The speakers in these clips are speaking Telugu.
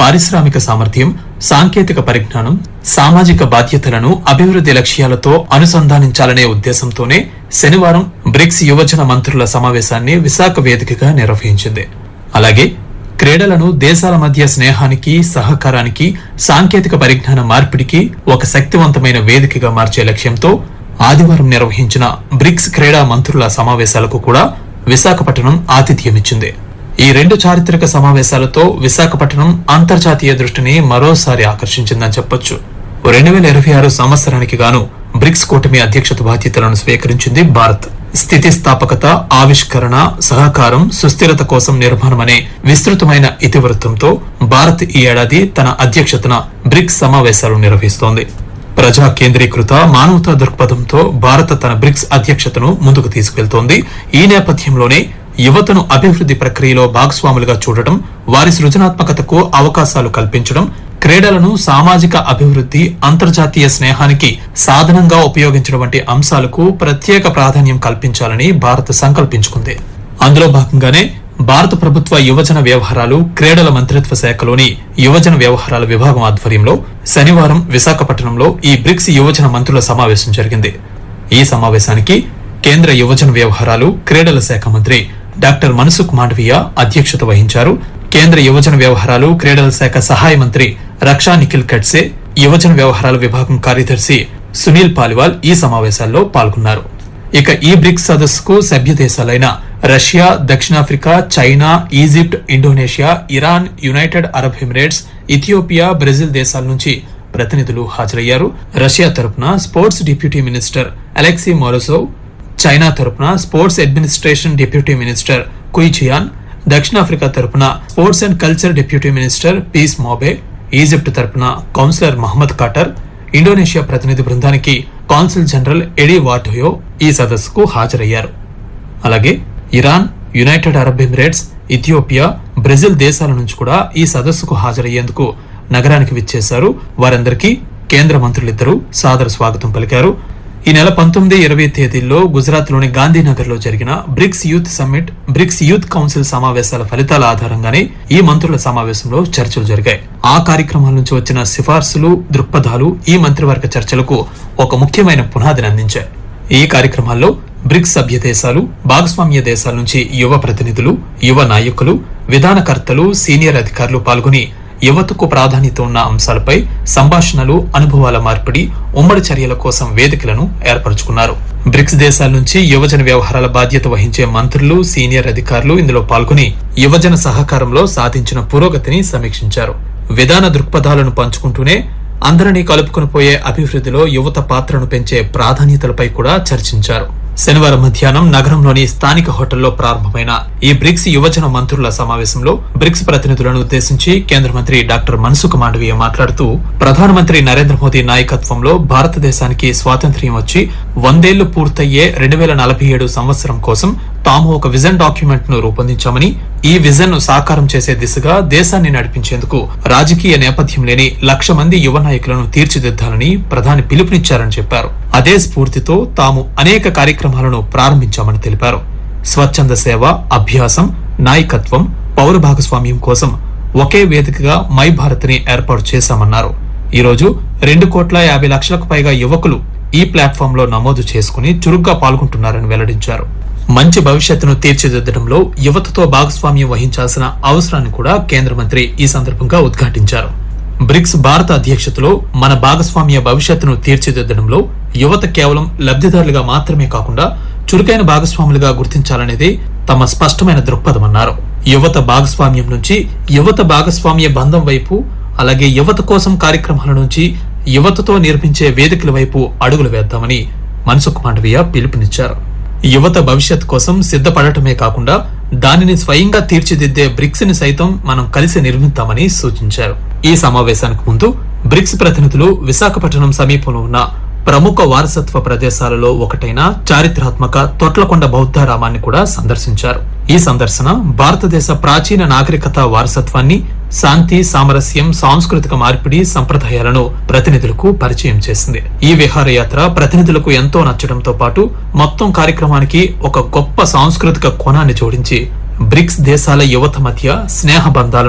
పారిశ్రామిక సామర్థ్యం సాంకేతిక పరిజ్ఞానం సామాజిక బాధ్యతలను అభివృద్ధి లక్ష్యాలతో అనుసంధానించాలనే ఉద్దేశంతోనే శనివారం బ్రిక్స్ యువజన మంత్రుల సమావేశాన్ని విశాఖ వేదికగా నిర్వహించింది అలాగే క్రీడలను దేశాల మధ్య స్నేహానికి సహకారానికి సాంకేతిక పరిజ్ఞాన మార్పిడికి ఒక శక్తివంతమైన వేదికగా మార్చే లక్ష్యంతో ఆదివారం నిర్వహించిన బ్రిక్స్ క్రీడా మంత్రుల సమావేశాలకు కూడా విశాఖపట్నం ఆతిథ్యమిచ్చింది ఈ రెండు చారిత్రక సమావేశాలతో విశాఖపట్నం అంతర్జాతీయ దృష్టిని మరోసారి ఆకర్షించిందని చెప్పొచ్చు రెండు వేల ఇరవై ఆరు సంవత్సరానికి గాను బ్రిక్స్ కూటమి అధ్యక్షత బాధ్యతలను స్వీకరించింది భారత్ స్థితిస్థాపకత ఆవిష్కరణ సహకారం సుస్థిరత కోసం నిర్మాణం అనే విస్తృతమైన ఇతివృత్తంతో భారత్ ఈ ఏడాది తన అధ్యక్షతన బ్రిక్స్ సమావేశాలు నిర్వహిస్తోంది ప్రజా కేంద్రీకృత మానవతా దృక్పథంతో భారత్ తన బ్రిక్స్ అధ్యక్షతను ముందుకు తీసుకెళ్తోంది ఈ నేపథ్యంలోనే యువతను అభివృద్ధి ప్రక్రియలో భాగస్వాములుగా చూడటం వారి సృజనాత్మకతకు అవకాశాలు కల్పించడం క్రీడలను సామాజిక అభివృద్ధి అంతర్జాతీయ స్నేహానికి సాధనంగా ఉపయోగించడం వంటి అంశాలకు ప్రత్యేక ప్రాధాన్యం కల్పించాలని భారత్ సంకల్పించుకుంది అందులో భాగంగానే భారత ప్రభుత్వ యువజన వ్యవహారాలు క్రీడల మంత్రిత్వ శాఖలోని యువజన వ్యవహారాల విభాగం ఆధ్వర్యంలో శనివారం విశాఖపట్నంలో ఈ బ్రిక్స్ యువజన మంత్రుల సమావేశం జరిగింది ఈ సమావేశానికి కేంద్ర యువజన వ్యవహారాలు క్రీడల శాఖ మంత్రి డాక్టర్ మన్సుఖ్ మాండవీయ అధ్యక్షత వహించారు కేంద్ర యువజన వ్యవహారాలు క్రీడల శాఖ సహాయ మంత్రి రక్షా నిఖిల్ ఖడ్సే యువజన వ్యవహారాల విభాగం కార్యదర్శి సునీల్ పాలివాల్ ఈ సమావేశాల్లో పాల్గొన్నారు ఇక ఈ బ్రిక్స్ సదస్సుకు సభ్య దేశాలైన రష్యా దక్షిణాఫ్రికా China Egypt Indonesia Iran United Arab Emirates Ethiopia Brazil దేశాల నుంచి ప్రతినిధులు హాజరయ్యారు రష్యా తరపున sports deputy minister Alexei Morozov China తరపున స్పోర్ట్స్ అడ్మినిస్ట్రేషన్ డిప్యూటీ మినిస్టర్ కుయిచియాన్ దక్షిణాఫ్రికా తరపున sports and culture deputy minister Peace Mabe Egypt తరపున కౌన్సిలర్ మహమ్మద్ కాటర్ ఇండోనేషియా ప్రతినిధి బృందానికి కాన్సుల్ జనరల్ ఎడీ వార్డోయో ఈ సదస్సుకు హాజరయ్యారు అలాగే Iran United Arab Emirates Ethiopia Brazil దేశాల నుంచి కూడా ఈ సదస్సుకు హాజరయ్యేందుకు నగరానికి విచ్చేశారు వారందరికీ కేంద్ర మంత్రులిద్దరూ సాదర స్వాగతం పలికారు ఈ నెల పంతొమ్మిది ఇరవై తేదీల్లో గుజరాత్ లోని గాంధీనగర్ లో జరిగిన BRICS youth summit BRICS youth council సమావేశాల ఫలితాల ఆధారంగానే ఈ మంత్రుల సమావేశంలో చర్చలు జరిగాయి ఆ కార్యక్రమాల నుంచి వచ్చిన సిఫార్సులు దృక్పథాలు ఈ మంత్రివర్గ చర్చలకు ఒక ముఖ్యమైన పునాదిని అందించాయి ఈ కార్యక్రమాల్లో బ్రిక్స్ సభ్య దేశాలు భాగస్వామ్య దేశాల నుంచి యువ ప్రతినిధులు యువ నాయకులు విధానకర్తలు సీనియర్ అధికారులు పాల్గొని యువతకు ప్రాధాన్యత ఉన్న అంశాలపై సంభాషణలు అనుభవాల మార్పిడి ఉమ్మడి చర్యల కోసం వేదికలను ఏర్పరచుకున్నారు బ్రిక్స్ దేశాల నుంచి యువజన వ్యవహారాల బాధ్యత వహించే మంత్రులు సీనియర్ అధికారులు ఇందులో పాల్గొని యువజన సహకారంలో సాధించిన పురోగతిని సమీక్షించారు విధాన దృక్పథాలను పంచుకుంటూనే అందరినీ కలుపుకొని పోయే అభివృద్ధిలో యువత పాత్రను పెంచే ప్రాధాన్యతలపై కూడా చర్చించారు శనివారం మధ్యాహ్నం నగరంలోని స్థానిక హోటల్లో ప్రారంభమైన ఈ బ్రిక్స్ యువజన మంత్రుల సమావేశంలో బ్రిక్స్ ప్రతినిధులను ఉద్దేశించి కేంద్ర మంత్రి డాక్టర్ మన్సుఖ్ మాండవీయ మాట్లాడుతూ ప్రధానమంత్రి నరేంద్ర మోదీ నాయకత్వంలో భారతదేశానికి స్వాతంత్ర్యం వచ్చి వందేళ్లు పూర్తయ్యే రెండు వేల నలభై ఏడు సంవత్సరం కోసం తాము ఒక విజన్ డాక్యుమెంట్ ను రూపొందించామని ఈ విజన్ ను సాకారం చేసే దిశగా దేశాన్ని నడిపించేందుకు రాజకీయ నేపథ్యం లేని లక్ష మంది యువ నాయకులను తీర్చిదిద్దాలని ప్రధాని పిలుపునిచ్చారని చెప్పారు అదే స్ఫూర్తితో తాము అనేక కార్యక్రమాలను ప్రారంభించామని తెలిపారు స్వచ్ఛంద సేవ అభ్యాసం నాయకత్వం పౌర భాగస్వామ్యం కోసం ఒకే వేదికగా మై భారత్ ని ఏర్పాటు చేశామన్నారు ఈ రోజు రెండు కోట్ల యాభై లక్షలకు పైగా యువకులు ఈ ప్లాట్ఫామ్ లో నమోదు చేసుకుని చురుగ్గా పాల్గొంటున్నారని వెల్లడించారు మంచి భవిష్యత్తును తీర్చిదిద్దడంలో యువతతో భాగస్వామ్యం వహించాల్సిన అవసరాన్ని కూడా కేంద్ర మంత్రి ఈ సందర్భంగా ఉద్ఘాటించారు బ్రిక్స్ భారత అధ్యక్షతలో మన భాగస్వామ్య భవిష్యత్తును తీర్చిదిద్దడంలో యువత కేవలం లబ్ధిదారులుగా మాత్రమే కాకుండా చురుకైన భాగస్వాములుగా గుర్తించాలనేది తమ స్పష్టమైన దృక్పథమన్నారు యువత భాగస్వామ్యం నుంచి యువత భాగస్వామ్య బంధం వైపు అలాగే యువత కోసం కార్యక్రమాల నుంచి యువతతో నిర్మించే వేదికల వైపు అడుగులు వేద్దామని మన్సుఖ్ మాండవీయ పిలుపునిచ్చారు యువత భవిష్యత్ కోసం సిద్ధపడటమే కాకుండా దానిని స్వయంగా తీర్చిదిద్దే బ్రిక్స్ ని సైతం మనం కలిసి నిర్మిద్దామని సూచించారు ఈ సమావేశానికి ముందు బ్రిక్స్ ప్రతినిధులు విశాఖపట్నం సమీపంలో ఉన్న ప్రముఖ వారసత్వ ప్రదేశాలలో ఒకటైన చారిత్రాత్మక తొట్లకొండ బౌద్ధారామాన్ని కూడా సందర్శించారు ఈ సందర్శన భారతదేశ ప్రాచీన నాగరికత వారసత్వాన్ని శాంతి సామరస్యం సాంస్కృతిక మార్పిడి సంప్రదాయాలను ప్రతినిధులకు పరిచయం చేసింది ఈ విహారయాత్ర ప్రతినిధులకు ఎంతో నచ్చడంతో పాటు మొత్తం కార్యక్రమానికి ఒక గొప్ప సాంస్కృతిక కోణాన్ని జోడించి బ్రిక్స్ దేశాల యువత మధ్య స్నేహ బంధాలను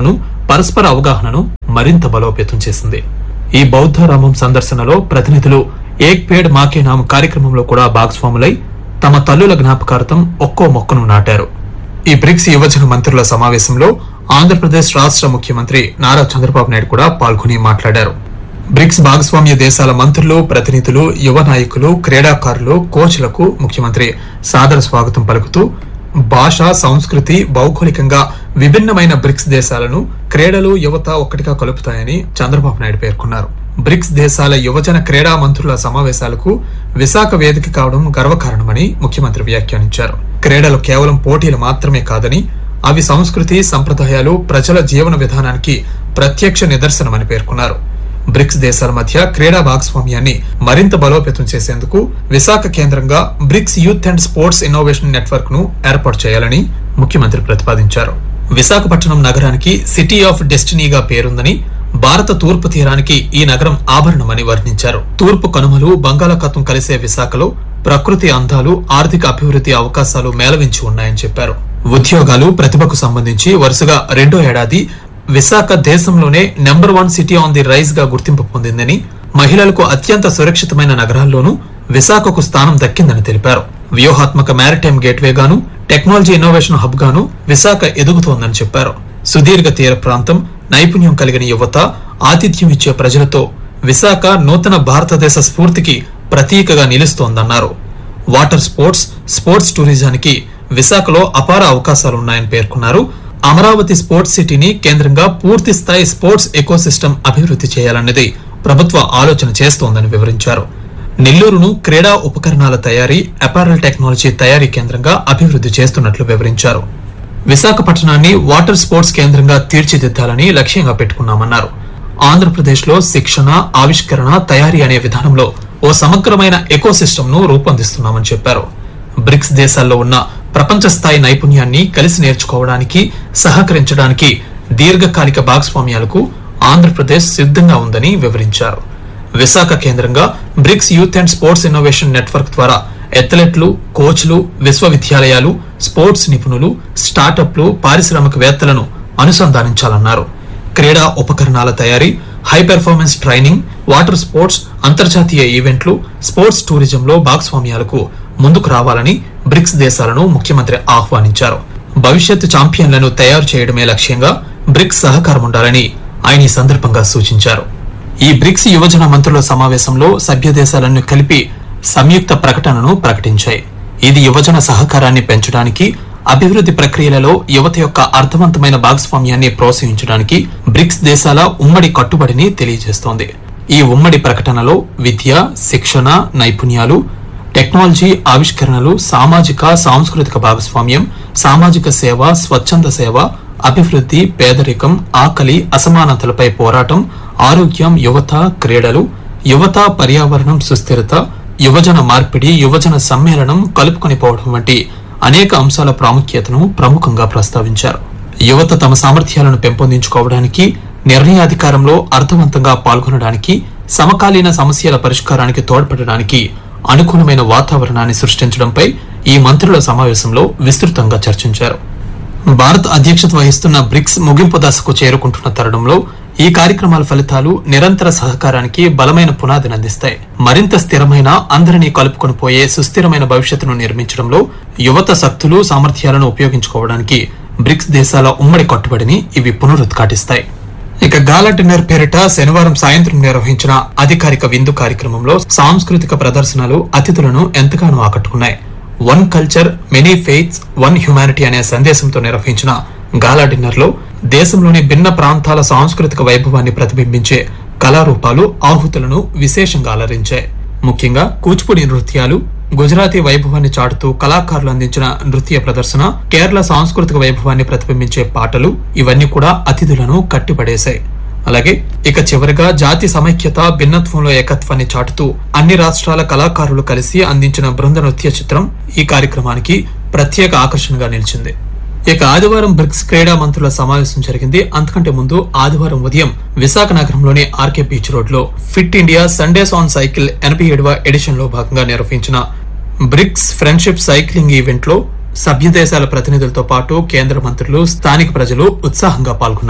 పరస్పర అవగాహనను మరింత బలోపేతం చేసింది ఈ బౌద్ధరామం సందర్శనలో ప్రతినిధులు ఏక్ పేడ్ మాకే నామ్ కార్యక్రమంలో కూడా భాగస్వాములై తమ తల్లుల జ్ఞాపకార్థం ఒక్కో మొక్కను నాటారు ఈ బ్రిక్స్ యువజన మంత్రుల సమావేశంలో ఆంధ్రప్రదేశ్ రాష్ట్ర ముఖ్యమంత్రి నారా చంద్రబాబు నాయుడు కూడా పాల్గొని మాట్లాడారు బ్రిక్స్ భాగస్వామ్య దేశాల మంత్రులు ప్రతినిధులు యువ నాయకులు క్రీడాకారులు కోచ్లకు ముఖ్యమంత్రి సాదర స్వాగతం పలుకుతూ భాష సంస్కృతి భౌగోళికంగా విభిన్నమైన బ్రిక్స్ దేశాలను క్రీడలు యువత ఒక్కటిగా కలుపుతాయని చంద్రబాబు నాయుడు పేర్కొన్నారు బ్రిక్స్ దేశాల యువజన క్రీడా మంత్రుల సమావేశాలకు విశాఖ వేదిక కావడం గర్వకారణమని ముఖ్యమంత్రి వ్యాఖ్యానించారు క్రీడలు కేవలం పోటీలు మాత్రమే కాదని అవి సంస్కృతి సంప్రదాయాలు ప్రజల జీవన విధానానికి ప్రత్యక్ష నిదర్శనమని పేర్కొన్నారు బ్రిక్స్ దేశాల మధ్య క్రీడా భాగస్వామ్యాన్ని మరింత బలోపేతం చేసేందుకు విశాఖ కేంద్రంగా BRICS youth and sports innovation network ను ఏర్పాటు చేయాలని ముఖ్యమంత్రి ప్రతిపాదించారు విశాఖపట్నం నగరానికి సిటీ ఆఫ్ డెస్టినీగా పేరుందని భారత తూర్పు తీరానికి ఈ నగరం ఆభరణమని వర్ణించారు తూర్పు కనుమలు బంగాళాఖాతం కలిసే విశాఖలో ప్రకృతి అందాలు ఆర్థిక అభివృద్ధి అవకాశాలు మేళవించి ఉన్నాయని చెప్పారు ఉద్యోగాలు ప్రతిభకు సంబంధించి వరుసగా రెండో ఏడాది విశాఖ దేశంలోనే number one city on the rise గా గుర్తింపు పొందిందని మహిళలకు అత్యంత సురక్షితమైన నగరాల్లోనూ విశాఖకు స్థానం దక్కిందని తెలిపారు వ్యూహాత్మక మ్యారిటైమ్ గేట్వే గాను టెక్నాలజీ ఇన్నోవేషన్ హబ్ గాను విశాఖ ఎదుగుతోందని చెప్పారు సుదీర్ఘ తీర ప్రాంతం నైపుణ్యం కలిగిన యువత ఆతిథ్యం ఇచ్చే ప్రజలతో విశాఖ నూతన భారతదేశ స్ఫూర్తికి ప్రతీకగా నిలుస్తోందన్నారు వాటర్ స్పోర్ట్స్ స్పోర్ట్స్ టూరిజానికి విశాఖలో అపార అవకాశాలున్నాయని పేర్కొన్నారు అమరావతి స్పోర్ట్స్ సిటీని కేంద్రంగా పూర్తి స్థాయి స్పోర్ట్స్ ఎకోసిస్టమ్ అభివృద్ధి చేయాలన్నది ప్రభుత్వ ఆలోచన చేస్తోందని వివరించారు నెల్లూరును క్రీడా ఉపకరణాల తయారీ అపారల్ టెక్నాలజీ తయారీ కేంద్రంగా అభివృద్ధి చేస్తున్నట్లు వివరించారు విశాఖపట్నాన్ని వాటర్ స్పోర్ట్స్ కేంద్రంగా తీర్చిదిద్దాలని లక్ష్యంగా పెట్టుకున్నామన్నారు ఆంధ్రప్రదేశ్ లో శిక్షణ ఆవిష్కరణ తయారీ అనే విధానంలో ఓ సమగ్రమైన ఎకోసిస్టమ్ ను రూపొందిస్తున్నామని చెప్పారు బ్రిక్స్ దేశాల్లో ఉన్న ప్రపంచ స్థాయి నైపుణ్యాన్ని కలిసి నేర్చుకోవడానికి సహకరించడానికి దీర్ఘకాలిక భాగస్వామ్యాలకు ఆంధ్రప్రదేశ్ సిద్ధంగా ఉందని వివరించారు విశాఖ కేంద్రంగా BRICS youth and sports innovation network ద్వారా అథ్లెట్లు కోచ్లు విశ్వవిద్యాలయాలు స్పోర్ట్స్ నిపుణులు స్టార్టప్లు పారిశ్రామికవేత్తలను అనుసంధానించాలన్నారు క్రీడా ఉపకరణాల తయారీ high performance training water sports అంతర్జాతీయ ఈవెంట్లు స్పోర్ట్స్ టూరిజంలో భాగస్వామ్యాలకు ముందుకు రావాలని బ్రిక్స్ దేశాలను ముఖ్యమంత్రి ఆహ్వానించారు భవిష్యత్ ఛాంపియన్లను తయారు చేయడమే లక్ష్యంగా బ్రిక్స్ సహకారం ఉండాలని ఆయన ఈ సందర్భంగా సూచించారు ఈ బ్రిక్స్ యువజన మంత్రుల సమావేశంలో సభ్య దేశాలను కలిపి సంయుక్త ప్రకటనను ప్రకటించాయి ఇది యువజన సహకారాన్ని పెంచడానికి అభివృద్ధి ప్రక్రియలలో యువత యొక్క అర్థవంతమైన భాగస్వామ్యాన్ని ప్రోత్సహించడానికి బ్రిక్స్ దేశాల ఉమ్మడి కట్టుబడిని తెలియజేస్తోంది ఈ ఉమ్మడి ప్రకటనలో విద్య శిక్షణ నైపుణ్యాలు టెక్నాలజీ ఆవిష్కరణలు సామాజిక సాంస్కృతిక భాగస్వామ్యం సామాజిక సేవ స్వచ్ఛంద సేవ అభివృద్ధి పేదరికం ఆకలి అసమానతలపై పోరాటం ఆరోగ్యం యువత క్రీడలు యువత పర్యావరణం సుస్థిరత యువజన మార్పిడి యువజన సమ్మేళనం కలుపుకొని పోవడం వంటి అనేక అంశాల ప్రాముఖ్యతను ప్రముఖంగా ప్రస్తావించారు యువత తమ సామర్థ్యాలను పెంపొందించుకోవడానికి నిర్ణయాధికారంలో అర్థవంతంగా పాల్గొనడానికి సమకాలీన సమస్యల పరిష్కారానికి తోడ్పడడానికి అనుకూలమైన వాతావరణాన్ని సృష్టించడంపై ఈ మంత్రుల సమావేశంలో విస్తృతంగా చర్చించారు భారత్ అధ్యక్షత వహిస్తున్న బ్రిక్స్ ముగింపు దశకు చేరుకుంటున్న తరుణంలో ఈ కార్యక్రమాల ఫలితాలు నిరంతర సహకారానికి బలమైన పునాదిని అందిస్తాయి మరింత స్థిరమైన అందరినీ కలుపుకొని పోయే సుస్థిరమైన భవిష్యత్తును నిర్మించడంలో యువత శక్తులు సామర్థ్యాలను ఉపయోగించుకోవడానికి బ్రిక్స్ దేశాల ఉమ్మడి కట్టుబడిని ఇవి పునరుద్ఘాటిస్తాయి ఇక గాలా డిన్నర్ పేరిట శనివారం సాయంత్రం నిర్వహించిన అధికారిక విందు కార్యక్రమంలో సాంస్కృతిక ప్రదర్శనలు అతిథులను ఎంతగానో ఆకట్టుకున్నాయి one culture many faiths one humanity అనే సందేశంతో నిర్వహించిన గాలా డిన్నర్ లో దేశంలోని భిన్న ప్రాంతాల సాంస్కృతిక వైభవాన్ని ప్రతిబింబించే కళారూపాలు ఆహుతులను విశేషంగా అలరించాయి ముఖ్యంగా కూచిపూడి నృత్యాలు గుజరాతీ వైభవాన్ని చాటుతూ కళాకారులు అందించిన నృత్య ప్రదర్శన కేరళ సాంస్కృతిక వైభవాన్ని ప్రతిబింబించే పాటలు ఇవన్నీ కూడా అతిథులను కట్టిపడేశాయి అలాగే ఇక చివరిగా జాతి సమైక్యత భిన్నత్వంలో ఏకత్వాన్ని చాటుతూ అన్ని రాష్ట్రాల కళాకారులు కలిసి అందించిన బృంద నృత్య చిత్రం ఈ కార్యక్రమానికి ప్రత్యేక ఆకర్షణగా నిలిచింది ఇక ఆదివారం బ్రిక్స్ క్రీడా మంత్రుల సమావేశం జరిగింది అంతకంటే ముందు ఆదివారం ఉదయం విశాఖ నగరంలోని ఆర్కే బీచ్ రోడ్ లో fit India Sundays on cycle ఎనభై ఏడవ ఎడిషన్ లో భాగంగా నిర్వహించిన బ్రిక్స్ ఫ్రెండ్షిప్ సైక్లింగ్ ఈవెంట్ లో సభ్య దేశాల ప్రతినిధులతో పాటు కేంద్ర మంత్రులు స్థానిక ప్రజలు ఉత్సాహంగా పాల్గొన్నారు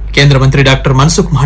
కేంద్ర మంత్రి డాక్టర్ మన్సుఖ్